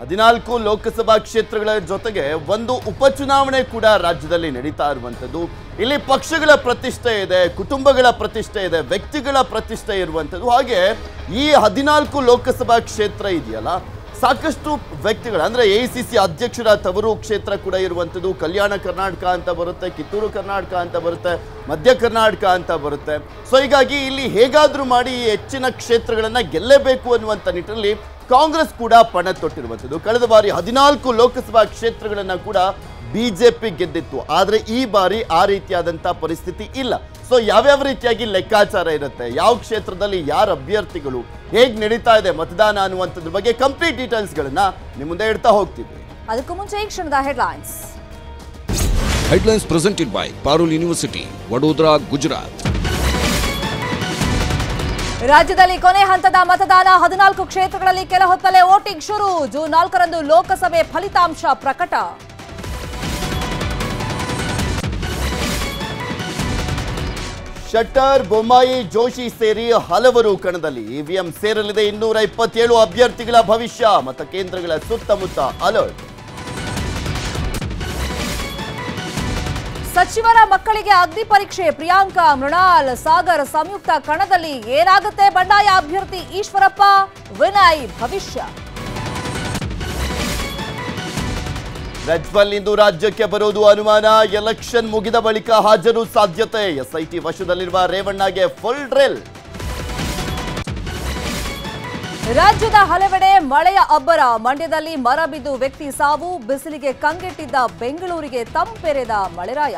ಹದಿನಾಲ್ಕು ಲೋಕಸಭಾ ಕ್ಷೇತ್ರಗಳ ಜೊತೆಗೆ ಒಂದು ಉಪಚುನಾವಣೆ ಕೂಡ ರಾಜ್ಯದಲ್ಲಿ ನಡೀತಾ ಇರುವಂಥದ್ದು ಇಲ್ಲಿ ಪಕ್ಷಗಳ ಪ್ರತಿಷ್ಠೆ ಇದೆ ಕುಟುಂಬಗಳ ಪ್ರತಿಷ್ಠೆ ಇದೆ ವ್ಯಕ್ತಿಗಳ ಪ್ರತಿಷ್ಠೆ ಇರುವಂಥದ್ದು ಹಾಗೆ ಈ ಹದಿನಾಲ್ಕು ಲೋಕಸಭಾ ಕ್ಷೇತ್ರ ಇದೆಯಲ್ಲ ಸಾಕಷ್ಟು ವ್ಯಕ್ತಿಗಳು ಅಂದ್ರೆ ಎ ಸಿ ಸಿ ಅಧ್ಯಕ್ಷರ ತವರು ಕ್ಷೇತ್ರ ಕೂಡ ಇರುವಂಥದ್ದು ಕಲ್ಯಾಣ ಕರ್ನಾಟಕ ಅಂತ ಬರುತ್ತೆ ಕಿತ್ತೂರು ಕರ್ನಾಟಕ ಅಂತ ಬರುತ್ತೆ ಮಧ್ಯ ಕರ್ನಾಟಕ ಅಂತ ಬರುತ್ತೆ ಸೊ ಹೀಗಾಗಿ ಇಲ್ಲಿ ಹೇಗಾದ್ರೂ ಮಾಡಿ ಈ ಹೆಚ್ಚಿನ ಕ್ಷೇತ್ರಗಳನ್ನ ಗೆಲ್ಲಬೇಕು ಅನ್ನುವಂಥ ನಿಟ್ಟಿನಲ್ಲಿ ಕಾಂಗ್ರೆಸ್ ಕೂಡ ಪಣ ತೊಟ್ಟಿರುವಂಥದ್ದು ಕಳೆದ ಬಾರಿ ಹದಿನಾಲ್ಕು ಲೋಕಸಭಾ ಕ್ಷೇತ್ರಗಳನ್ನ ಕೂಡ ಬಿಜೆಪಿ ಗೆದ್ದಿತ್ತು ಆದ್ರೆ ಈ ಬಾರಿ ಆ ರೀತಿಯಾದಂಥ ಪರಿಸ್ಥಿತಿ ಇಲ್ಲ ಸೊ ಯಾವ್ಯಾವ ರೀತಿಯಾಗಿ ಲೆಕ್ಕಾಚಾರ ಇರುತ್ತೆ ಯಾವ ಕ್ಷೇತ್ರದಲ್ಲಿ ಯಾರ ಅಭ್ಯರ್ಥಿಗಳು ಹೇಗೆ ನಡೀತಾ ಇದೆ ಮತದಾನ ಅನ್ನುವಂಥದ್ರ ಬಗ್ಗೆ ಕಂಪ್ಲೀಟ್ ಡೀಟೇಲ್ಸ್ಗಳನ್ನ ನಿಮ್ಮ ಮುಂದೆ ಇಡ್ತಾ ಹೋಗ್ತೀವಿ ಅದಕ್ಕೂ ಮುಂಚೆ ಈ ಕ್ಷಣದ headlines Headlines presented by Parul University, Vadodara, Gujarat. ರಾಜ್ಯದಲ್ಲಿ ಕೊನೆ ಹಂತದ ಮತದಾನ ಹದಿನಾಲ್ಕು ಕ್ಷೇತ್ರಗಳಲ್ಲಿ ಕೆಲ ಹೊತ್ತಲ್ಲೇ ವೋಟಿಂಗ್ ಶುರು ಜೂನ್ ನಾಲ್ಕರಂದು ಲೋಕಸಭೆ ಫಲಿತಾಂಶ ಪ್ರಕಟ ಶಟ್ಟರ್ ಬೊಮ್ಮಾಯಿ ಜೋಶಿ ಸೇರಿ ಹಲವರು ಕಣದಲ್ಲಿ ಇವಿಎಂ ಸೇರಲಿದೆ ಇನ್ನೂರ ಇಪ್ಪತ್ತೇಳು ಅಭ್ಯರ್ಥಿಗಳ ಭವಿಷ್ಯ ಮತಕೇಂದ್ರಗಳ ಸುತ್ತಮುತ್ತ ಅಲರ್ಟ್ ಸಚಿವರ ಮಕ್ಕಳಿಗೆ ಅಗ್ನಿ ಪರೀಕ್ಷೆ ಪ್ರಿಯಾಂಕಾ ಮೃಣಾಲ್ ಸಾಗರ್ ಸಂಯುಕ್ತ ಕಣದಲ್ಲಿ ಏನಾಗುತ್ತೆ ಬಂಡಾಯ ಅಭ್ಯರ್ಥಿ ಈಶ್ವರಪ್ಪ ವಿನಯ್ ಭವಿಷ್ಯ ಪ್ರಜ್ವಲ್ ಇಂದು ರಾಜ್ಯಕ್ಕೆ ಬರುವುದು ಅನುಮಾನ ಎಲೆಕ್ಷನ್ ಮುಗಿದ ಬಳಿಕ ಹಾಜರು ಸಾಧ್ಯತೆ ಎಸ್ಐಟಿ ವಶದಲ್ಲಿರುವ ರೇವಣ್ಣಗೆ ಫುಲ್ ಡ್ರಿಲ್ ರಾಜ್ಯದ ಹಲವೆಡೆ ಮಳೆಯ ಅಬ್ಬರ ಮಂಡ್ಯದಲ್ಲಿ ಮರ ಬಿದ್ದು ವ್ಯಕ್ತಿ ಸಾವು ಬಿಸಿಲಿಗೆ ಕಂಗೆಟ್ಟಿದ್ದ ಬೆಂಗಳೂರಿಗೆ ತಂಪೆರೆದ ಮಳೆರಾಯ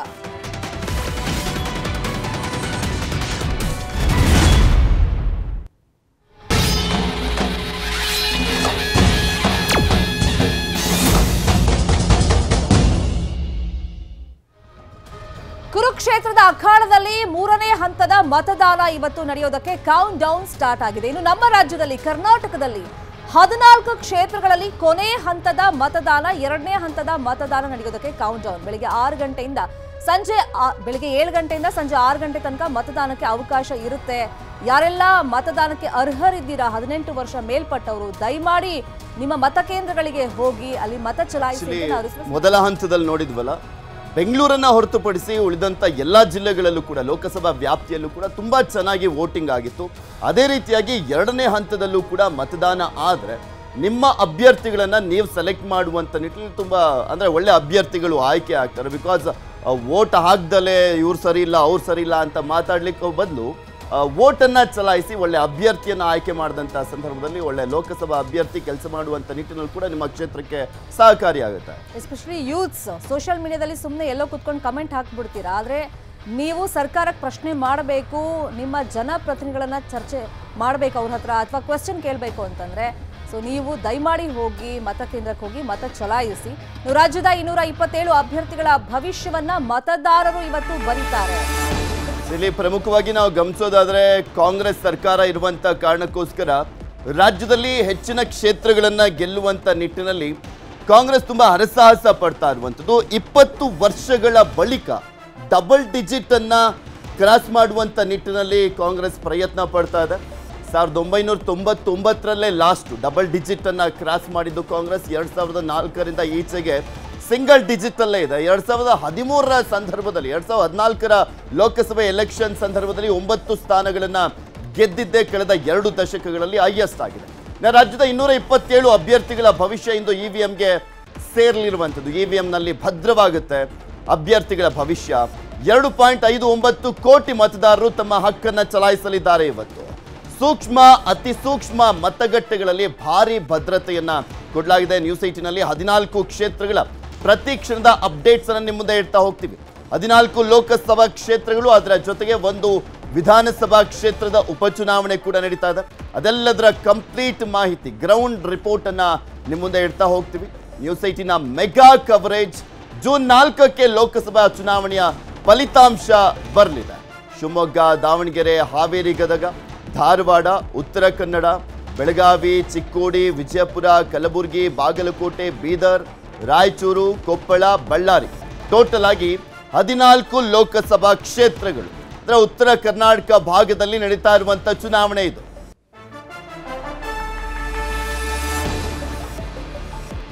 ಕುರುಕ್ಷೇತ್ರದ ಅಖಾಡದಲ್ಲಿ ಮೂರನೇ ಹಂತದ ಮತದಾನ ಇವತ್ತು ನಡೆಯೋದಕ್ಕೆ ಕೌಂಟ್ ಡೌನ್ ಸ್ಟಾರ್ಟ್ ಆಗಿದೆ ಇನ್ನು ನಮ್ಮ ರಾಜ್ಯದಲ್ಲಿ ಕರ್ನಾಟಕದಲ್ಲಿ ಹದಿನಾಲ್ಕು ಕ್ಷೇತ್ರಗಳಲ್ಲಿ ಕೊನೆ ಹಂತದ ಮತದಾನ ಎರಡನೇ ಹಂತದ ಮತದಾನ ನಡೆಯೋದಕ್ಕೆ ಕೌಂಟ್ ಡೌನ್ ಬೆಳಿಗ್ಗೆ ಆರು ಗಂಟೆಯಿಂದ ಸಂಜೆ ಆ- ಬೆಳಿಗ್ಗೆ ಏಳು ಗಂಟೆಯಿಂದ ಸಂಜೆ ಆರು ಗಂಟೆ ತನಕ ಮತದಾನಕ್ಕೆ ಅವಕಾಶ ಇರುತ್ತೆ ಯಾರೆಲ್ಲ ಮತದಾನಕ್ಕೆ ಅರ್ಹರಿದ್ದೀರಾ ಹದಿನೆಂಟು ವರ್ಷ ಮೇಲ್ಪಟ್ಟವರು ದಯಮಾಡಿ ನಿಮ್ಮ ಮತಕೇಂದ್ರಗಳಿಗೆ ಹೋಗಿ ಅಲ್ಲಿ ಮತ ಚಲಾಯಿಸಿ ಅಂತ ನಾವು Actually, ಮೊದಲ ಹಂತದಲ್ಲಿ ನೋಡಿದ್ವಲ್ಲ ಬೆಂಗಳೂರನ್ನ ಹೊರತುಪಡಿಸಿ ಉಳಿದಂತ ಎಲ್ಲಾ ಜಿಲ್ಲೆಗಳಲ್ಲೂ ಕೂಡ ಲೋಕಸಭಾ ವ್ಯಾಪ್ತಿಯಲ್ಲೂ ಕೂಡ ತುಂಬಾ ಚೆನ್ನಾಗಿ ವೋಟಿಂಗ್ ಆಗಿತ್ತು ಅದೇ ರೀತಿಯಾಗಿ ಎರಡನೇ ಹಂತದಲ್ಲೂ ಕೂಡ ಮತದಾನ ಆದ್ರೆ ನಿಮ್ಮ ಅಭ್ಯರ್ಥಿಗಳನ್ನ ನೀವು ಸೆಲೆಕ್ಟ್ ಮಾಡುವಂತ ನಿಟ್ಟಿನಲ್ಲಿ ತುಂಬಾ ಅಂದ್ರೆ ಒಳ್ಳೆ ಅಭ್ಯರ್ಥಿಗಳು ಆಯ್ಕೆ ಆಗ್ತಾರೆ ಬಿಕಾಸ್ ವೋಟ್ ಹಾಕ್ದಲೆ ಇವ್ರು ಸರಿ ಇಲ್ಲ ಅವ್ರು ಸರಿ ಇಲ್ಲ ಅಂತ ಮಾತಾಡ್ಲಿಕ್ಕೆ ಬದಲು ವೋಟನ್ನ ಚಲಾಯಿಸಿ ಒಳ್ಳೆ ಅಭ್ಯರ್ಥಿಯನ್ನ ಆಯ್ಕೆ ಮಾಡಿದಂಥ ಸಂದರ್ಭದಲ್ಲಿ ಒಳ್ಳೆ ಲೋಕಸಭಾ ಅಭ್ಯರ್ಥಿ ಕೆಲಸ ಮಾಡುವಂಥ ನಿಟ್ಟಿನಲ್ಲಿ ಕೂಡ ನಿಮ್ಮ ಕ್ಷೇತ್ರಕ್ಕೆ ಸಹಕಾರಿಯಾಗುತ್ತೆ ಎಸ್ಪೆಷಲಿ ಯೂತ್ಸ್ ಸೋಷಿಯಲ್ ಮೀಡಿಯಾದಲ್ಲಿ ಸುಮ್ಮನೆ ಎಲ್ಲೋ ಕುತ್ಕೊಂಡು ಕಮೆಂಟ್ ಹಾಕ್ಬಿಡ್ತೀರಾ ಆದರೆ ನೀವು ಸರ್ಕಾರಕ್ಕೆ ಪ್ರಶ್ನೆ ಮಾಡಬೇಕು ನಿಮ್ಮ ಜನಪ್ರತಿನಿಧಿಗಳನ್ನ ಚರ್ಚೆ ಮಾಡಬೇಕು ಅವ್ರ ಹತ್ರ ಅಥವಾ ಕ್ವೆಶನ್ ಕೇಳಬೇಕು ಅಂತಂದರೆ ಸೊ ನೀವು ದಯಮಾಡಿ ಹೋಗಿ ಮತಕೇಂದ್ರಕ್ಕೆ ಹೋಗಿ ಮತ ಚಲಾಯಿಸಿ ಇನ್ನು ರಾಜ್ಯದ ಇನ್ನೂರ ಇಪ್ಪತ್ತೇಳು ಅಭ್ಯರ್ಥಿಗಳ ಭವಿಷ್ಯವನ್ನ ಮತದಾರರು ಇವತ್ತು ಬರೀತಾರೆ ಇಲ್ಲಿ ಪ್ರಮುಖವಾಗಿ ನಾವು ಗಮನಿಸೋದಾದ್ರೆ ಕಾಂಗ್ರೆಸ್ ಸರ್ಕಾರ ಇರುವಂತ ಕಾರಣಕ್ಕೋಸ್ಕರ ರಾಜ್ಯದಲ್ಲಿ ಹೆಚ್ಚಿನ ಕ್ಷೇತ್ರಗಳನ್ನ ಗೆಲ್ಲುವಂತ ನಿಟ್ಟಿನಲ್ಲಿ ಕಾಂಗ್ರೆಸ್ ತುಂಬಾ ಹರಸಾಹಸ ಪಡ್ತಾ ಇರುವಂಥದ್ದು ಇಪ್ಪತ್ತು ವರ್ಷಗಳ ಬಳಿಕ ಡಬಲ್ ಡಿಜಿಟ್ ಅನ್ನ ಕ್ರಾಸ್ ಮಾಡುವಂತ ನಿಟ್ಟಿನಲ್ಲಿ ಕಾಂಗ್ರೆಸ್ ಪ್ರಯತ್ನ ಪಡ್ತಾ ಇದೆ ಸಾವಿರದ ಒಂಬೈನೂರ ತೊಂಬತ್ತೊಂಬತ್ತರಲ್ಲೇ ಲಾಸ್ಟ್ ಡಬಲ್ ಡಿಜಿಟ್ ಅನ್ನ ಕ್ರಾಸ್ ಮಾಡಿದ್ದು ಕಾಂಗ್ರೆಸ್ ಎರಡ್ ಸಾವಿರದ ನಾಲ್ಕರಿಂದ ಈಚೆಗೆ ಸಿಂಗಲ್ ಡಿಜಿಟ್ ಅಲ್ಲೇ ಇದೆ ಎರಡ್ ಸಾವಿರದ ಹದಿಮೂರರ ಸಂದರ್ಭದಲ್ಲಿ ಎರಡ್ ಸಾವಿರದ ಹದಿನಾಲ್ಕರ ಲೋಕಸಭೆ ಎಲೆಕ್ಷನ್ ಸಂದರ್ಭದಲ್ಲಿ ಒಂಬತ್ತು ಸ್ಥಾನಗಳನ್ನ ಗೆದ್ದಿದ್ದೇ ಕಳೆದ ಎರಡು ದಶಕಗಳಲ್ಲಿ ಹೈಯೆಸ್ಟ್ ಆಗಿದೆ ಇನ್ನು ರಾಜ್ಯದ ಇನ್ನೂರ ಇಪ್ಪತ್ತೇಳು ಅಭ್ಯರ್ಥಿಗಳ ಭವಿಷ್ಯ ಇಂದು ಇ ವಿ ಎಂಗೆ ಸೇರಲಿರುವಂಥದ್ದು ಇ ವಿ ಎಂನಲ್ಲಿ ಭದ್ರವಾಗುತ್ತೆ ಅಭ್ಯರ್ಥಿಗಳ ಭವಿಷ್ಯ ಎರಡು ಪಾಯಿಂಟ್ ಐದು ಒಂಬತ್ತು ಕೋಟಿ ಮತದಾರರು ತಮ್ಮ ಹಕ್ಕನ್ನ ಚಲಾಯಿಸಲಿದ್ದಾರೆ ಇವತ್ತು ಸೂಕ್ಷ್ಮ ಅತಿ ಸೂಕ್ಷ್ಮ ಮತಗಟ್ಟೆಗಳಲ್ಲಿ ಭಾರಿ ಭದ್ರತೆಯನ್ನ ಕೊಡಲಾಗಿದೆ ನ್ಯೂಸ್ ಏಟಿನಲ್ಲಿ ಹದಿನಾಲ್ಕು ಕ್ಷೇತ್ರಗಳ ಪ್ರತಿ ಕ್ಷಣದ ಅಪ್ಡೇಟ್ಸ್ ಅನ್ನ ನಿಮ್ಮ ಮುಂದೆ ಇಡ್ತಾ ಹೋಗ್ತೀವಿ ಹದಿನಾಲ್ಕು ಲೋಕಸಭಾ ಕ್ಷೇತ್ರಗಳು ಅದರ ಜೊತೆಗೆ ಒಂದು ವಿಧಾನಸಭಾ ಕ್ಷೇತ್ರದ ಉಪಚುನಾವಣೆ ಕೂಡ ನಡೀತಾ ಇದೆ ಅದೆಲ್ಲದರ ಕಂಪ್ಲೀಟ್ ಮಾಹಿತಿ ಗ್ರೌಂಡ್ ರಿಪೋರ್ಟ್ ಅನ್ನ ನಿಮ್ಮ ಮುಂದೆ ಇಡ್ತಾ ಹೋಗ್ತೀವಿ ನ್ಯೂಸ್ ಏಟಿನ ಮೆಗಾ ಕವರೇಜ್ ಜೂನ್ ನಾಲ್ಕಕ್ಕೆ ಲೋಕಸಭಾ ಚುನಾವಣೆಯ ಫಲಿತಾಂಶ ಬರಲಿದೆ ಶಿವಮೊಗ್ಗ ದಾವಣಗೆರೆ ಹಾವೇರಿ ಗದಗ ಧಾರವಾಡ ಉತ್ತರ ಕನ್ನಡ ಬೆಳಗಾವಿ ಚಿಕ್ಕೋಡಿ ವಿಜಯಪುರ ಕಲಬುರಗಿ ಬಾಗಲಕೋಟೆ ಬೀದರ್ ರಾಯಚೂರು ಕೊಪ್ಪಳ ಬಳ್ಳಾರಿ ಟೋಟಲ್ ಆಗಿ ಹದಿನಾಲ್ಕು ಲೋಕಸಭಾ ಕ್ಷೇತ್ರಗಳು ಅಂದ್ರೆ ಉತ್ತರ ಕರ್ನಾಟಕ ಭಾಗದಲ್ಲಿ ನಡೀತಾ ಇರುವಂತ ಚುನಾವಣೆ ಇದು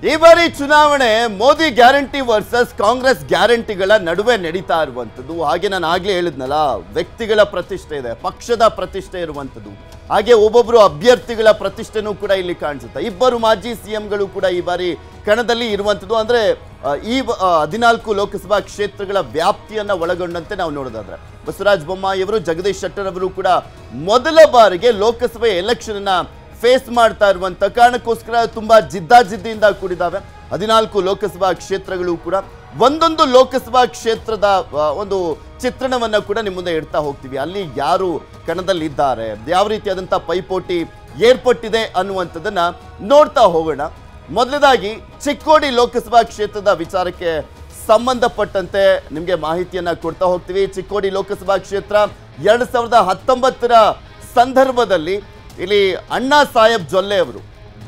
ಈ ಬಾರಿ ಚುನಾವಣೆ ಮೋದಿ ಗ್ಯಾರಂಟಿ ವರ್ಸಸ್ ಕಾಂಗ್ರೆಸ್ ಗ್ಯಾರಂಟಿಗಳ ನಡುವೆ ನಡೀತಾ ಇರುವಂಥದ್ದು ಹಾಗೆ ನಾನು ಆಗ್ಲೇ ಹೇಳಿದ್ನಲ್ಲ ವ್ಯಕ್ತಿಗಳ ಪ್ರತಿಷ್ಠೆ ಇದೆ ಪಕ್ಷದ ಪ್ರತಿಷ್ಠೆ ಇರುವಂಥದ್ದು ಹಾಗೆ ಒಬ್ಬೊಬ್ರು ಅಭ್ಯರ್ಥಿಗಳ ಪ್ರತಿಷ್ಠೆನೂ ಕೂಡ ಇಲ್ಲಿ ಕಾಣಿಸುತ್ತೆ ಇಬ್ಬರು ಮಾಜಿ ಸಿಎಂಗಳು ಕೂಡ ಈ ಬಾರಿ ಕಣದಲ್ಲಿ ಇರುವಂಥದ್ದು ಅಂದ್ರೆ ಆ, ಈ ಬ- ಆ, ಹದಿನಾಲ್ಕು ಲೋಕಸಭಾ ಕ್ಷೇತ್ರಗಳ ವ್ಯಾಪ್ತಿಯನ್ನ ಒಳಗೊಂಡಂತೆ ನಾವು ನೋಡೋದಾದ್ರೆ ಬಸವರಾಜ ಬೊಮ್ಮಾಯಿ ಅವರು ಜಗದೀಶ್ ಶೆಟ್ಟರ್ ಅವರು ಕೂಡ ಮೊದಲ ಬಾರಿಗೆ ಲೋಕಸಭೆ ಎಲೆಕ್ಷನ್ ಅನ್ನ ಫೇಸ್ ಮಾಡ್ತಾ ಇರುವಂತ ಕಾರಣಕ್ಕೋಸ್ಕರ ತುಂಬಾ ಜಿದ್ದಾಜಿದ್ದಿಯಿಂದ ಕೂಡಿದಾವೆ ಹದಿನಾಲ್ಕು ಲೋಕಸಭಾ ಕ್ಷೇತ್ರಗಳು ಕೂಡ ಒಂದೊಂದು ಲೋಕಸಭಾ ಕ್ಷೇತ್ರದ ಆ, ಒಂದು ಚಿತ್ರಣವನ್ನ ಕೂಡ ನಿಮ್ಮ ಮುಂದೆ ಇಡ್ತಾ ಹೋಗ್ತೀವಿ ಅಲ್ಲಿ ಯಾರು ಕಣದಲ್ಲಿದ್ದಾರೆ ಯಾವ ರೀತಿಯಾದಂಥ ಪೈಪೋಟಿ ಏರ್ಪಟ್ಟಿದೆ ಅನ್ನುವಂಥದ್ದನ್ನ ನೋಡ್ತಾ ಹೋಗೋಣ ಮೊದಲದಾಗಿ ಚಿಕ್ಕೋಡಿ ಲೋಕಸಭಾ ಕ್ಷೇತ್ರದ ವಿಚಾರಕ್ಕೆ ಸಂಬಂಧಪಟ್ಟಂತೆ ನಿಮಗೆ ಮಾಹಿತಿಯನ್ನ ಕೊಡ್ತಾ ಹೋಗ್ತೀವಿ ಚಿಕ್ಕೋಡಿ ಲೋಕಸಭಾ ಕ್ಷೇತ್ರ ಎರಡ್ ಸಾವಿರದ ಹತ್ತೊಂಬತ್ತರ ಸಂದರ್ಭದಲ್ಲಿ ಇಲ್ಲಿ ಅಣ್ಣಾ ಸಾಹೇಬ್ ಜೊಲ್ಲೆ ಅವರು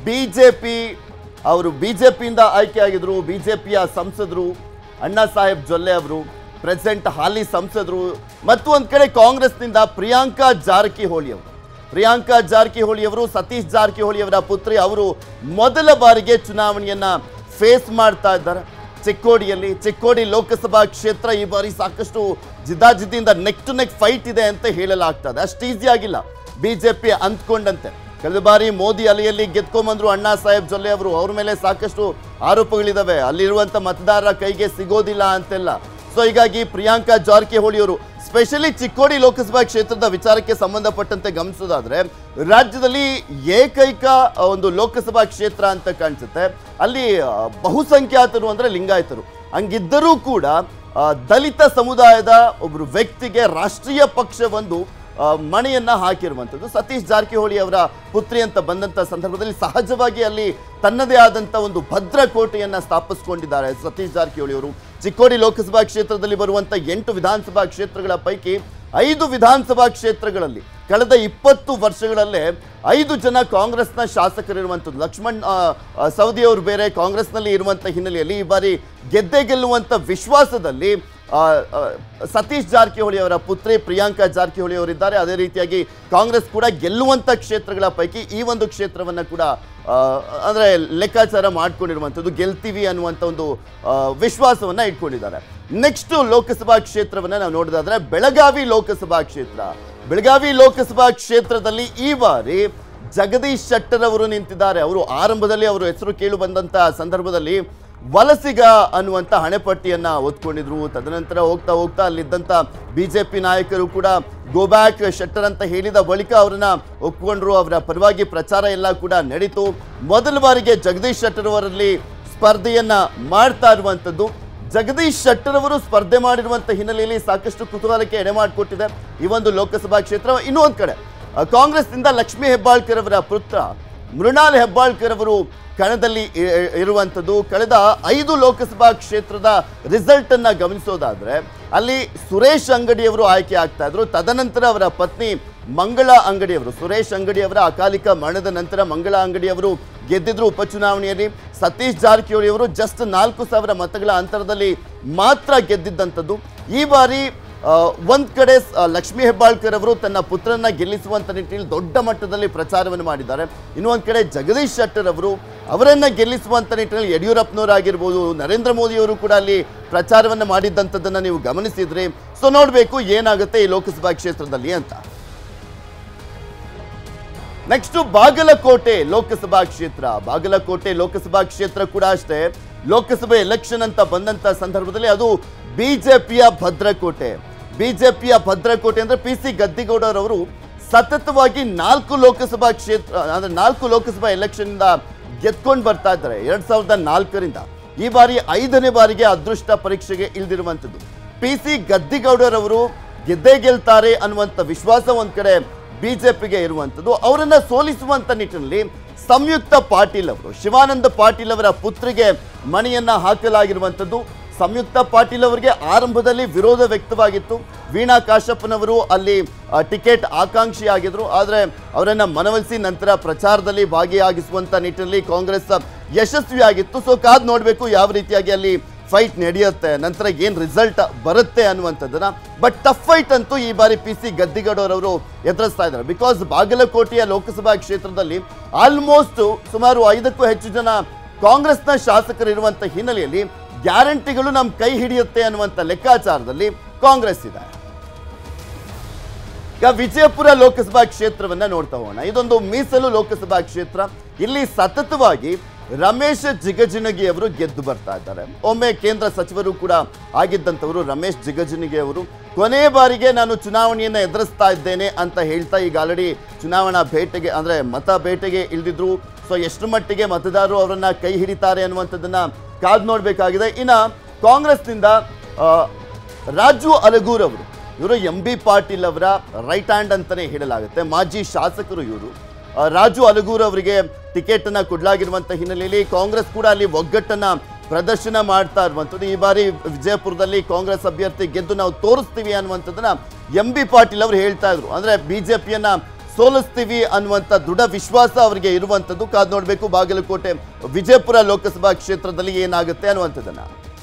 ಬಿಜೆಪಿ ಅವರು ಬಿಜೆಪಿಯಿಂದ ಆಯ್ಕೆಯಾಗಿದ್ರು ಬಿಜೆಪಿಯ ಸಂಸದರು ಅಣ್ಣಾ ಸಾಹೇಬ್ ಜೊಲ್ಲೆ ಅವರು ಪ್ರೆಸಿಡೆಂಟ್ ಹಾಲಿ ಸಂಸದರು ಮತ್ತು ಒಂದ್ ಕಡೆ ಕಾಂಗ್ರೆಸ್ನಿಂದ ಪ್ರಿಯಾಂಕಾ ಜಾರಕಿಹೊಳಿ ಅವರು ಪ್ರಿಯಾಂಕಾ ಜಾರಕಿಹೊಳಿ ಅವರು ಸತೀಶ್ ಜಾರಕಿಹೊಳಿ ಅವರ ಪುತ್ರಿ ಅವರು ಮೊದಲ ಬಾರಿಗೆ ಚುನಾವಣೆಯನ್ನ ಫೇಸ್ ಮಾಡ್ತಾ ಇದ್ದಾರೆ ಚಿಕ್ಕೋಡಿಯಲ್ಲಿ ಚಿಕ್ಕೋಡಿ ಲೋಕಸಭಾ ಕ್ಷೇತ್ರ ಈ ಬಾರಿ ಸಾಕಷ್ಟು ಜಿದ್ದಾಜಿದ್ದಿಯಿಂದ ನೆಕ್ ಟು ನೆಕ್ ಫೈಟ್ ಇದೆ ಅಂತ ಹೇಳಲಾಗ್ತದೆ ಅಷ್ಟು ಈಸಿ ಆಗಿಲ್ಲ ಬಿಜೆಪಿ ಅಂದ್ಕೊಂಡಂತೆ ಕಳೆದ ಬಾರಿ ಮೋದಿ ಅಲೆಯಲ್ಲಿ ಗೆದ್ಕೊಂಬಂದ್ರು ಅಣ್ಣಾ ಸಾಹೇಬ್ ಜೊಲ್ಲೆ ಅವರು ಅವ್ರ ಮೇಲೆ ಸಾಕಷ್ಟು ಆರೋಪಗಳಿದಾವೆ ಅಲ್ಲಿರುವಂತ ಮತದಾರರ ಕೈಗೆ ಸಿಗೋದಿಲ್ಲ ಅಂತೆಲ್ಲ ಸೊ ಹೀಗಾಗಿ ಪ್ರಿಯಾಂಕಾ ಜಾರಕಿಹೊಳಿ ಅವರು ಸ್ಪೆಷಲಿ ಚಿಕ್ಕೋಡಿ ಲೋಕಸಭಾ ಕ್ಷೇತ್ರದ ವಿಚಾರಕ್ಕೆ ಸಂಬಂಧಪಟ್ಟಂತೆ ಗಮನಿಸೋದಾದ್ರೆ ರಾಜ್ಯದಲ್ಲಿ ಏಕೈಕ ಆ, ಒಂದು ಲೋಕಸಭಾ ಕ್ಷೇತ್ರ ಅಂತ ಕಾಣಿಸುತ್ತೆ ಅಲ್ಲಿ ಆ, ಬಹುಸಂಖ್ಯಾತರು ಅಂದ್ರೆ ಲಿಂಗಾಯತರು ಹಂಗಿದ್ದರೂ ಕೂಡ ಆ, ದಲಿತ ಸಮುದಾಯದ ಒಬ್ರು ವ್ಯಕ್ತಿಗೆ ರಾಷ್ಟ್ರೀಯ ಪಕ್ಷ ಒಂದು ಆ, ಮಣೆಯನ್ನ ಹಾಕಿರುವಂಥದ್ದು ಸತೀಶ್ ಜಾರಕಿಹೊಳಿ ಅವರ ಪುತ್ರಿ ಅಂತ ಬಂದಂತ ಸಂದರ್ಭದಲ್ಲಿ ಸಹಜವಾಗಿ ಅಲ್ಲಿ ತನ್ನದೇ ಆದಂತ ಒಂದು ಭದ್ರ ಕೋಟೆಯನ್ನ ಸ್ಥಾಪಿಸಿಕೊಂಡಿದ್ದಾರೆ ಸತೀಶ್ ಜಾರಕಿಹೊಳಿ ಅವರು ಚಿಕ್ಕೋಡಿ ಲೋಕಸಭಾ ಕ್ಷೇತ್ರದಲ್ಲಿ ಬರುವಂತ ಎಂಟು ವಿಧಾನಸಭಾ ಕ್ಷೇತ್ರಗಳ ಪೈಕಿ ಐದು ವಿಧಾನಸಭಾ ಕ್ಷೇತ್ರಗಳಲ್ಲಿ ಕಳೆದ ಇಪ್ಪತ್ತು ವರ್ಷಗಳಲ್ಲೇ ಐದು ಜನ ಕಾಂಗ್ರೆಸ್ನ ಶಾಸಕರಿರುವಂಥದ್ದು ಲಕ್ಷ್ಮಣ್ ಆ, ಆ, ಸವದಿ ಅವರು ಬೇರೆ ಕಾಂಗ್ರೆಸ್ನಲ್ಲಿ ಇರುವಂಥ ಹಿನ್ನೆಲೆಯಲ್ಲಿ ಈ ಬಾರಿ ಗೆದ್ದೆ ಗೆಲ್ಲುವಂಥ ವಿಶ್ವಾಸದಲ್ಲಿ ಆ, ಆ, ಸತೀಶ್ ಜಾರಕಿಹೊಳಿ ಅವರ ಪುತ್ರಿ ಪ್ರಿಯಾಂಕಾ ಜಾರಕಿಹೊಳಿ ಅವರಿದ್ದಾರೆ ಅದೇ ರೀತಿಯಾಗಿ ಕಾಂಗ್ರೆಸ್ ಕೂಡ ಗೆಲ್ಲುವಂಥ ಕ್ಷೇತ್ರಗಳ ಪೈಕಿ ಈ ಒಂದು ಕ್ಷೇತ್ರವನ್ನು ಕೂಡ ಆ, ಅಂದ್ರೆ ಲೆಕ್ಕಾಚಾರ ಮಾಡ್ಕೊಂಡಿರುವಂಥದ್ದು ಗೆಲ್ತೀವಿ ಅನ್ನುವಂಥ ಒಂದು ಆ, ವಿಶ್ವಾಸವನ್ನ ಇಟ್ಕೊಂಡಿದ್ದಾರೆ ನೆಕ್ಸ್ಟ್ ಲೋಕಸಭಾ ಕ್ಷೇತ್ರವನ್ನ ನಾವು ನೋಡೋದಾದ್ರೆ ಬೆಳಗಾವಿ ಲೋಕಸಭಾ ಕ್ಷೇತ್ರ ಬೆಳಗಾವಿ ಲೋಕಸಭಾ ಕ್ಷೇತ್ರದಲ್ಲಿ ಈ ಬಾರಿ ಜಗದೀಶ್ ಶೆಟ್ಟರ್ ಅವರು ನಿಂತಿದ್ದಾರೆ ಅವರು ಆರಂಭದಲ್ಲಿ ಅವರು ಹೆಸರು ಕೇಳು ಬಂದಂತ ಸಂದರ್ಭದಲ್ಲಿ ವಲಸಿಗ ಅನ್ನುವಂಥ ಹಣೆಪಟ್ಟಿಯನ್ನ ಒತ್ಕೊಂಡಿದ್ರು ತದನಂತರ ಹೋಗ್ತಾ ಹೋಗ್ತಾ ಅಲ್ಲಿದ್ದಂಥ ಬಿಜೆಪಿ ನಾಯಕರು ಕೂಡ ಗೋ ಬ್ಯಾಕ್ ಶೆಟ್ಟರ್ ಅಂತ ಹೇಳಿದ ಬಳಿಕ ಅವರನ್ನ ಒಪ್ಕೊಂಡ್ರು ಅವರ ಪರವಾಗಿ ಪ್ರಚಾರ ಎಲ್ಲ ಕೂಡ ನಡೀತು ಮೊದಲ ಬಾರಿಗೆ ಜಗದೀಶ್ ಶೆಟ್ಟರ್ ಅವರಲ್ಲಿ ಸ್ಪರ್ಧೆಯನ್ನ ಮಾಡ್ತಾ ಇರುವಂಥದ್ದು ಜಗದೀಶ್ ಶೆಟ್ಟರ್ ಅವರು ಸ್ಪರ್ಧೆ ಮಾಡಿರುವಂಥ ಹಿನ್ನೆಲೆಯಲ್ಲಿ ಸಾಕಷ್ಟು ಕುತೂಹಲಕ್ಕೆ ಎಡೆ ಮಾಡಿಕೊಟ್ಟಿದೆ ಈ ಒಂದು ಲೋಕಸಭಾ ಕ್ಷೇತ್ರ ಇನ್ನೂ ಒಂದು ಕಡೆ ಆ, ಕಾಂಗ್ರೆಸ್ನಿಂದ ಲಕ್ಷ್ಮೀ ಹೆಬ್ಬಾಳ್ಕರ್ ಅವರ ಪುತ್ರ ಮೃಣಾಲ್ ಹೆಬ್ಬಾಳ್ಕರ್ ಅವರು ಕಣದಲ್ಲಿ ಇ- ಇ- ಇರುವಂಥದ್ದು ಕಳೆದ ಐದು ಲೋಕಸಭಾ ಕ್ಷೇತ್ರದ ರಿಸಲ್ಟ್ ಅನ್ನ ಗಮನಿಸೋದಾದ್ರೆ ಅಲ್ಲಿ ಸುರೇಶ್ ಅಂಗಡಿಯವರು ಆಯ್ಕೆ ಆಗ್ತಾ ಇದ್ರು ತದನಂತರ ಅವರ ಪತ್ನಿ ಮಂಗಳ ಅಂಗಡಿಯವರು ಸುರೇಶ್ ಅಂಗಡಿಯವರ ಅಕಾಲಿಕ ಮರಣದ ನಂತರ ಮಂಗಳ ಅಂಗಡಿಯವರು ಗೆದ್ದಿದ್ರು ಉಪಚುನಾವಣೆಯಲ್ಲಿ ಸತೀಶ್ ಜಾರಕಿಹೊಳಿ ಅವರು ಜಸ್ಟ್ ನಾಲ್ಕು ಸಾವಿರ ಮತಗಳ ಅಂತರದಲ್ಲಿ ಮಾತ್ರ ಗೆದ್ದಿದ್ದಂಥದ್ದು ಈ ಬಾರಿ ಆ, ಒಂದ್ ಕಡೆ ಸ್- ಆ, ಲಕ್ಷ್ಮೀ ಹೆಬ್ಬಾಳ್ಕರ್ ಅವರು ತನ್ನ ಪುತ್ರನ ಗೆಲ್ಲಿಸುವಂತ ನಿಟ್ಟಿನಲ್ಲಿ ದೊಡ್ಡ ಮಟ್ಟದಲ್ಲಿ ಪ್ರಚಾರವನ್ನು ಮಾಡಿದ್ದಾರೆ ಇನ್ನು ಒಂದ್ ಕಡೆ ಜಗದೀಶ್ ಶೆಟ್ಟರ್ ಅವರು ಅವರನ್ನ ಗೆಲ್ಲಿಸುವಂತ ನಿಟ್ಟಿನಲ್ಲಿ ಯಡಿಯೂರಪ್ಪನವರಾಗಿರ್ಬೋದು ನರೇಂದ್ರ ಮೋದಿ ಅವರು ಕೂಡ ಅಲ್ಲಿ ಪ್ರಚಾರವನ್ನು ಮಾಡಿದ್ದಂಥದ್ದನ್ನ ನೀವು ಗಮನಿಸಿದ್ರಿ ಸೊ ನೋಡಬೇಕು ಏನಾಗುತ್ತೆ ಈ ಲೋಕಸಭಾ ಕ್ಷೇತ್ರದಲ್ಲಿ ಅಂತ ನೆಕ್ಸ್ಟ್ ಬಾಗಲಕೋಟೆ ಲೋಕಸಭಾ ಕ್ಷೇತ್ರ ಬಾಗಲಕೋಟೆ ಲೋಕಸಭಾ ಕ್ಷೇತ್ರ ಕೂಡ ಅಷ್ಟೇ ಲೋಕಸಭೆ ಎಲೆಕ್ಷನ್ ಅಂತ ಬಂದಂತ ಸಂದರ್ಭದಲ್ಲಿ ಅದು ಬಿಜೆಪಿಯ ಭದ್ರಕೋಟೆ ಬಿಜೆಪಿಯ ಭದ್ರಕೋಟೆ ಅಂದ್ರೆ ಪಿ ಸಿ ಗದ್ದಿಗೌಡರವರು ಸತತವಾಗಿ ನಾಲ್ಕು ಲೋಕಸಭಾ ಕ್ಷೇತ್ರ ಅಂದ್ರೆ ನಾಲ್ಕು ಲೋಕಸಭಾ ಎಲೆಕ್ಷನ್ ಇಂದ ಗೆದ್ಕೊಂಡು ಬರ್ತಾ ಇದ್ದಾರೆ ಎರಡ್ ಸಾವಿರದ ನಾಲ್ಕರಿಂದ ಈ ಬಾರಿ ಐದನೇ ಬಾರಿಗೆ ಅದೃಷ್ಟ ಪರೀಕ್ಷೆಗೆ ಇಳಿದಿರುವಂಥದ್ದು ಪಿ ಸಿ ಗದ್ದಿಗೌಡರವರು ಗೆದ್ದೇ ಗೆಲ್ತಾರೆ ಅನ್ನುವಂಥ ವಿಶ್ವಾಸ ಒಂದ್ ಕಡೆ ಬಿಜೆಪಿಗೆ ಇರುವಂಥದ್ದು ಅವರನ್ನ ಸೋಲಿಸುವಂತ ನಿಟ್ಟಿನಲ್ಲಿ ಸಂಯುಕ್ತ ಪಾಟೀಲ್ ಅವರು ಶಿವಾನಂದ ಪಾಟೀಲ್ ಅವರ ಪುತ್ರಿಗೆ ಮಣಿಯನ್ನ ಹಾಕಲಾಗಿರುವಂಥದ್ದು ಸಂಯುಕ್ತ ಪಾಟೀಲ್ ಅವರಿಗೆ ಆರಂಭದಲ್ಲಿ ವಿರೋಧ ವ್ಯಕ್ತವಾಗಿತ್ತು ವೀಣಾ ಕಾಶಪ್ಪನವರು ಅಲ್ಲಿ ಆ, ಟಿಕೆಟ್ ಆಕಾಂಕ್ಷಿ ಆಗಿದ್ರು ಆದರೆ ಅವರನ್ನ ಮನವೊಲಿಸಿ ನಂತರ ಪ್ರಚಾರದಲ್ಲಿ ಭಾಗಿಯಾಗಿಸುವಂತ ನಿಟ್ಟಿನಲ್ಲಿ ಕಾಂಗ್ರೆಸ್ ಯಶಸ್ವಿಯಾಗಿತ್ತು ಸೊ ಕಾದ್ ನೋಡಬೇಕು ಯಾವ ರೀತಿಯಾಗಿ ಅಲ್ಲಿ ಫೈಟ್ ನಡೆಯುತ್ತೆ ನಂತರ ಏನ್ ರಿಸಲ್ಟ್ ಬರುತ್ತೆ ಅನ್ನುವಂಥದ್ದನ್ನ ಬಟ್ ಟಫ್ ಫೈಟ್ ಅಂತೂ ಈ ಬಾರಿ ಪಿ ಸಿ ಗದ್ದಿಗೌಡರವರು ಎದುರಿಸ್ತಾ ಇದ್ದಾರೆ ಬಿಕಾಸ್ ಬಾಗಲಕೋಟೆಯ ಲೋಕಸಭಾ ಕ್ಷೇತ್ರದಲ್ಲಿ ಆಲ್ಮೋಸ್ಟ್ ಸುಮಾರು ಐದಕ್ಕೂ ಹೆಚ್ಚು ಜನ ಕಾಂಗ್ರೆಸ್ನ ಶಾಸಕರು ಇರುವಂತ ಹಿನ್ನೆಲೆಯಲ್ಲಿ ಗ್ಯಾರಂಟಿಗಳು ನಮ್ಮ ಕೈ ಹಿಡಿಯುತ್ತೆ ಅನ್ನುವಂಥ ಲೆಕ್ಕಾಚಾರದಲ್ಲಿ ಕಾಂಗ್ರೆಸ್ ಇದೆ ಈಗ ವಿಜಯಪುರ ಲೋಕಸಭಾ ಕ್ಷೇತ್ರವನ್ನ ನೋಡ್ತಾ ಹೋಗೋಣ ಇದೊಂದು ಮೀಸಲು ಲೋಕಸಭಾ ಕ್ಷೇತ್ರ ಇಲ್ಲಿ ಸತತವಾಗಿ ರಮೇಶ್ ಜಿಗಜಿಣಗಿ ಅವರು ಗೆದ್ದು ಬರ್ತಾ ಇದ್ದಾರೆ ಒಮ್ಮೆ ಕೇಂದ್ರ ಸಚಿವರು ಕೂಡ ಆಗಿದ್ದಂಥವರು ರಮೇಶ್ ಜಿಗಜಿಣಗಿ ಅವರು ಕೊನೆ ಬಾರಿಗೆ ನಾನು ಚುನಾವಣೆಯನ್ನ ಎದುರಿಸ್ತಾ ಇದ್ದೇನೆ ಅಂತ ಹೇಳ್ತಾ ಈಗ ಆಲ್ರೆಡಿ ಚುನಾವಣಾ ಬೇಟೆಗೆ ಅಂದ್ರೆ ಮತ ಬೇಟೆಗೆ ಇಳಿದಿದ್ರು ಸೊ ಎಷ್ಟು ಮಟ್ಟಿಗೆ ಮತದಾರರು ಅವರನ್ನ ಕೈ ಹಿಡಿತಾರೆ ಅನ್ನುವಂಥದ್ದನ್ನ ಕಾದ್ ನೋಡಬೇಕಾಗಿದೆ ಇನ್ನ ಕಾಂಗ್ರೆಸ್ನಿಂದ ಆ, ರಾಜು ಅಲಗೂರ್ ಅವರು ಇವರು ಎಂ ಬಿ ಪಾಟೀಲ್ ಅವರ ರೈಟ್ ಹ್ಯಾಂಡ್ ಅಂತಾನೆ ಹೇಳಲಾಗುತ್ತೆ ಮಾಜಿ ಶಾಸಕರು ಇವರು ಆ, ರಾಜು ಅಲಗೂರ್ ಅವರಿಗೆ ಟಿಕೆಟ್ ಅನ್ನ ಕೊಡಲಾಗಿರುವಂತ ಹಿನ್ನೆಲೆಯಲ್ಲಿ ಕಾಂಗ್ರೆಸ್ ಕೂಡ ಅಲ್ಲಿ ಒಗ್ಗಟ್ಟನ್ನ ಪ್ರದರ್ಶನ ಮಾಡ್ತಾ ಇರುವಂಥದ್ದು ಈ ಬಾರಿ ವಿಜಯಪುರದಲ್ಲಿ ಕಾಂಗ್ರೆಸ್ ಅಭ್ಯರ್ಥಿ ಗೆದ್ದು ನಾವು ತೋರಿಸ್ತೀವಿ ಅನ್ನುವಂಥದ್ದನ್ನ ಎಂ ಬಿ ಪಾಟೀಲ್ ಅವರು ಹೇಳ್ತಾ ಇದ್ರು ಅಂದ್ರೆ ಬಿಜೆಪಿಯನ್ನ ಸೋಲಿಸ್ತೀವಿ ಅನ್ನುವಂಥ ದೃಢ ವಿಶ್ವಾಸ ಅವರಿಗೆ ಇರುವಂಥದ್ದು ಕಾದ್ ನೋಡಬೇಕು ಬಾಗಲಕೋಟೆ ವಿಜಯಪುರ ಲೋಕಸಭಾ ಕ್ಷೇತ್ರದಲ್ಲಿ ಏನಾಗುತ್ತೆ ಅನ್ನುವಂಥದ್ದನ್ನ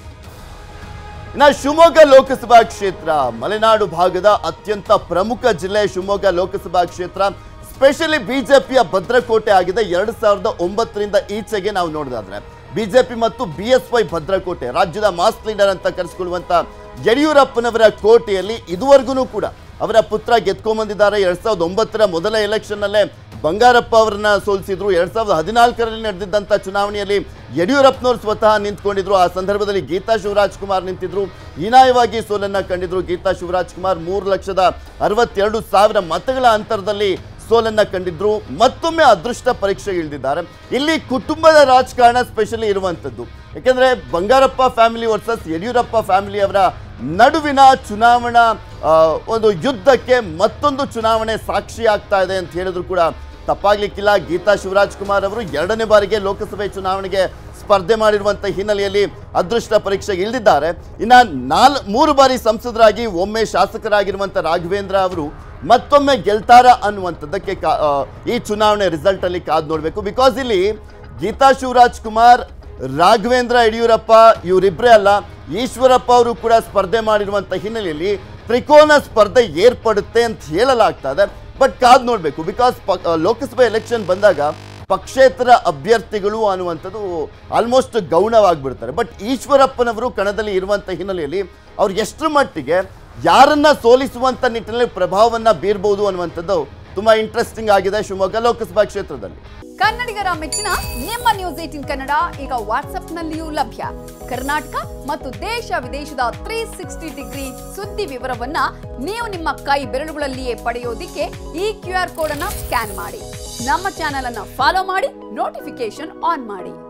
ಇನ್ನ ಶಿವಮೊಗ್ಗ ಲೋಕಸಭಾ ಕ್ಷೇತ್ರ ಮಲೆನಾಡು ಭಾಗದ ಅತ್ಯಂತ ಪ್ರಮುಖ ಜಿಲ್ಲೆ ಶಿವಮೊಗ್ಗ ಲೋಕಸಭಾ ಕ್ಷೇತ್ರ ಸ್ಪೆಷಲಿ ಬಿಜೆಪಿಯ ಭದ್ರಕೋಟೆ ಆಗಿದೆ ಎರಡ್ ಸಾವಿರದ ಒಂಬತ್ತರಿಂದ ಈಚೆಗೆ ನಾವು ನೋಡೋದಾದ್ರೆ ಬಿಜೆಪಿ ಮತ್ತು ಬಿ ಎಸ್ ವೈ ಭದ್ರಕೋಟೆ ರಾಜ್ಯದ ಮಾಸ್ ಲೀಡರ್ ಅಂತ ಕರೆಸಿಕೊಳ್ಳುವಂತ ಯಡಿಯೂರಪ್ಪನವರ ಕೋಟೆಯಲ್ಲಿ ಇದುವರೆಗೂ ಕೂಡ ಅವರ ಪುತ್ರ ಗೆದ್ಕೊಂಡ್ಬಂದಿದ್ದಾರೆ ಎರಡ್ ಸಾವಿರದ ಒಂಬತ್ತರ ಮೊದಲ ಎಲೆಕ್ಷನ್ ಅಲ್ಲೇ ಬಂಗಾರಪ್ಪ ಅವರನ್ನ ಸೋಲಿಸಿದ್ರು ಎರಡ್ ಸಾವಿರದ ಹದಿನಾಲ್ಕರಲ್ಲಿ ನಡೆದಿದ್ದಂಥ ಚುನಾವಣೆಯಲ್ಲಿ ಯಡಿಯೂರಪ್ಪನವರು ಸ್ವತಃ ನಿಂತ್ಕೊಂಡಿದ್ರು ಆ ಸಂದರ್ಭದಲ್ಲಿ ಗೀತಾ ಶಿವರಾಜ್ ಕುಮಾರ್ ನಿಂತಿದ್ರು ಹೀನಾಯವಾಗಿ ಸೋಲನ್ನ ಕಂಡಿದ್ರು ಗೀತಾ ಶಿವರಾಜ್ ಕುಮಾರ್ ಮೂರು ಲಕ್ಷದ ಅರವತ್ತೆರಡು ಸಾವಿರ ಮತಗಳ ಅಂತರದಲ್ಲಿ ಸೋಲನ್ನ ಕಂಡಿದ್ರು ಮತ್ತೊಮ್ಮೆ ಅದೃಷ್ಟ ಪರೀಕ್ಷೆಗೆ ಇಳಿದಿದ್ದಾರೆ ಇಲ್ಲಿ ಕುಟುಂಬದ ರಾಜಕಾರಣ ಸ್ಪೆಷಲಿ ಇರುವಂಥದ್ದು ಯಾಕೆಂದ್ರೆ Bangarappa family versus Yediyurappa family ಅವರ ನಡುವಿನ ಚುನಾವಣಾ ಆ, ಒಂದು ಯುದ್ಧಕ್ಕೆ ಮತ್ತೊಂದು ಚುನಾವಣೆ ಸಾಕ್ಷಿ ಆಗ್ತಾ ಇದೆ ಅಂತ ಹೇಳಿದ್ರು ಕೂಡ ತಪ್ಪಾಗ್ಲಿಕ್ಕಿಲ್ಲ ಗೀತಾ ಶಿವರಾಜ್ ಕುಮಾರ್ ಅವರು ಎರಡನೇ ಬಾರಿಗೆ ಲೋಕಸಭೆ ಚುನಾವಣೆಗೆ ಸ್ಪರ್ಧೆ ಮಾಡಿರುವಂತ ಹಿನ್ನೆಲೆಯಲ್ಲಿ ಅದೃಷ್ಟ ಪರೀಕ್ಷೆಗೆ ಇಳಿದಿದ್ದಾರೆ ಇನ್ನ ನಾಲ್ ಮೂರು ಬಾರಿ ಸಂಸದರಾಗಿ ಒಮ್ಮೆ ಶಾಸಕರಾಗಿರುವಂತ ರಾಘವೇಂದ್ರ ಅವರು ಮತ್ತೊಮ್ಮೆ ಗೆಲ್ತಾರ ಅನ್ನುವಂಥದ್ದಕ್ಕೆ ಕಾ- ಆ, ಈ ಚುನಾವಣೆ ರಿಸಲ್ಟ್ ಅಲ್ಲಿ ಕಾದ್ ನೋಡಬೇಕು ಬಿಕಾಸ್ ಇಲ್ಲಿ ಗೀತಾ ಶಿವರಾಜ್ ಕುಮಾರ್ ರಾಘವೇಂದ್ರ ಯಡಿಯೂರಪ್ಪ ಇವರಿಬ್ಬರೇ ಅಲ್ಲ ಈಶ್ವರಪ್ಪ ಅವರು ಕೂಡ ಸ್ಪರ್ಧೆ ಮಾಡಿರುವಂತ ಹಿನ್ನೆಲೆಯಲ್ಲಿ ತ್ರಿಕೋನ ಸ್ಪರ್ಧೆ ಏರ್ಪಡುತ್ತೆ ಅಂತ ಹೇಳಲಾಗ್ತಾ ಇದೆ ಬಟ್ ಕಾದ್ ನೋಡಬೇಕು ಬಿಕಾಸ್ ಲೋಕಸಭೆ ಎಲೆಕ್ಷನ್ ಬಂದಾಗ ಪಕ್ಷೇತರ ಅಭ್ಯರ್ಥಿಗಳು ಅನ್ನುವಂಥದ್ದು ಆಲ್ಮೋಸ್ಟ್ ಗೌಣವಾಗಿಬಿಡ್ತಾರೆ ಬಟ್ ಈಶ್ವರಪ್ಪನವರು ಕಣದಲ್ಲಿ ಇರುವಂತ ಹಿನ್ನೆಲೆಯಲ್ಲಿ ಅವ್ರು ಎಷ್ಟರ ಮಟ್ಟಿಗೆ ಯಾರನ್ನ ಸೋಲಿಸುವಂತ ನಿಟ್ಟಿನಲ್ಲಿ ಪ್ರಭಾವವನ್ನ ಬೀರ್ಬೋದು ಅನ್ನುವಂಥದ್ದು ತುಂಬಾ ಇಂಟ್ರೆಸ್ಟಿಂಗ್ ಆಗಿದೆ ಶಿವಮೊಗ್ಗ ಲೋಕಸಭಾ ಕ್ಷೇತ್ರದಲ್ಲಿ ಕನ್ನಡಿಗರ ಮೆಚ್ಚಿನ ನಿಮ್ಮ ನ್ಯೂಸ್ ಏಟಿನ್ ಕನ್ನಡ ಈಗ ವಾಟ್ಸ್ಆಪ್ನಲ್ಲಿಯೂ ಲಭ್ಯ ಕರ್ನಾಟಕ ಮತ್ತು ದೇಶ ವಿದೇಶದ ತ್ರೀ ಸಿಕ್ಸ್ಟಿ ಡಿಗ್ರಿ ಸುದ್ದಿ ವಿವರವನ್ನ ನೀವು ನಿಮ್ಮ ಕೈ ಬೆರಳುಗಳಲ್ಲಿಯೇ ಪಡೆಯೋದಿಕ್ಕೆ ಈ ಕ್ಯೂ ಆರ್ ಕೋಡ್ ಅನ್ನ ಸ್ಕ್ಯಾನ್ ಮಾಡಿ ನಮ್ಮ ಚಾನೆಲ್ ಅನ್ನ ಫಾಲೋ ಮಾಡಿ ನೋಟಿಫಿಕೇಶನ್ ಆನ್ ಮಾಡಿ